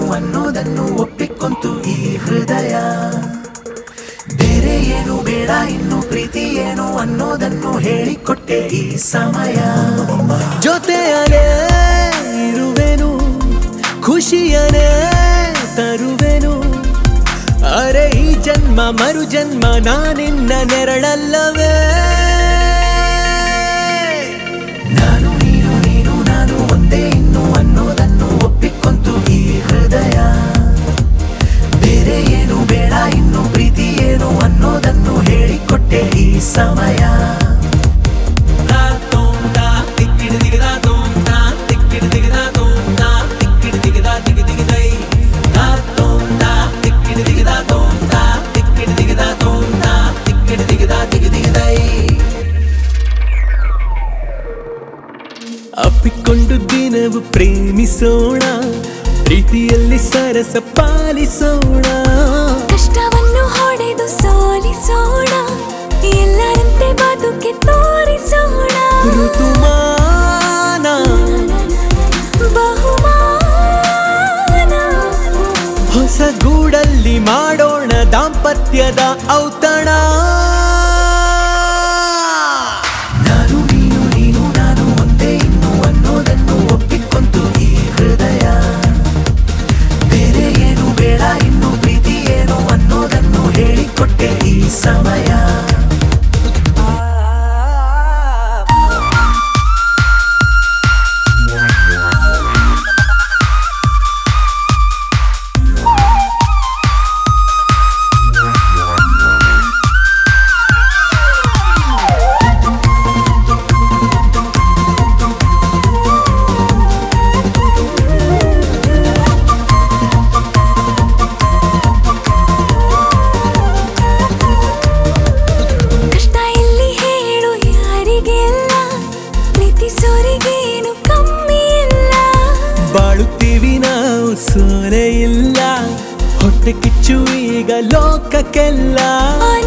ಅನ್ನೋದನ್ನು ಒಪ್ಪಿಕೊಂತು ಈ ಹೃದಯ ಬೇರೆ ಏನು ಬೇಡ ಇನ್ನು ಪ್ರೀತಿ ಏನು ಅನ್ನೋದನ್ನು ಹೇಳಿಕೊಟ್ಟೆ ಈ ಸಮಯ ಜೊತೆಯಲೇ ಇರುವೆನು ಖುಷಿಯನೇ ತರುವೆನು ಅರೆ ಈ ಜನ್ಮ ಮರು ಜನ್ಮ ನಾನಿನ್ನ ನೆರಳಲ್ಲವೇ ನಾನು ನೀನು ನೀನು ನಾನು ಒಂದೇ ಇನ್ನು ಅನ್ನೋದನ್ನು ಒಪ್ಪಿಕೊಂತು ಈ ಹೃದಯ ಬೇರೆ ಏನು ಬೇಡ ಇನ್ನು ಪ್ರೀತಿ ಏನು ಅನ್ನೋದನ್ನು ಹೇಳಿಕೊಟ್ಟೆ ಈ ಸಮಯ ಅಪ್ಪಿಕೊಂಡು ದಿನವು ಪ್ರೇಮಿಸೋಣ ಪ್ರೀತಿಯಲ್ಲಿ ಸರಸ ಪಾಲಿಸೋಣ ಕಷ್ಟವನ್ನು ಹೊಡೆದು ಸೋಲಿಸೋಣ ಎಲ್ಲರಂತೆ ಬದುಕೆ ತೋರಿಸೋಣ ಋತುಮಾನ ಬಹುಮಾನ ಹೊಸ ಗೂಡಲ್ಲಿ ಮಾಡೋಣ ದಾಂಪತ್ಯದ ಔತಣ ನಾನು ನೀನು ನೀನು ನಾನು ಒಂದೇ ಇನ್ನು ಅನ್ನೋದನ್ನು ಒಪ್ಪಿಕೊಂತು ಈ ಹೃದಯ ಬೇರೆ ಏನು ಬೇಡ ಇನ್ನು ಪ್ರೀತಿ ಏನು ಅನ್ನೋದನ್ನು ಹೇಳಿಕೊಟ್ಟೆ ಈ ಸಮಯ ಕಷ್ಟ ಇಲ್ಲಿ ಹೇಳು ಯಾರಿಗೆಲ್ಲ ಪ್ರೀತಿಸೋರಿಗೇನು ಕಮ್ಮಿ ಇಲ್ಲ ಬಾಳುತ್ತೀವಿ ನಾವು ಸೋಲೆ ಇಲ್ಲ ಹೊಟ್ಟೆ ಕಿಚ್ಚು ಈಗ ಲೋಕಕ್ಕೆಲ್ಲ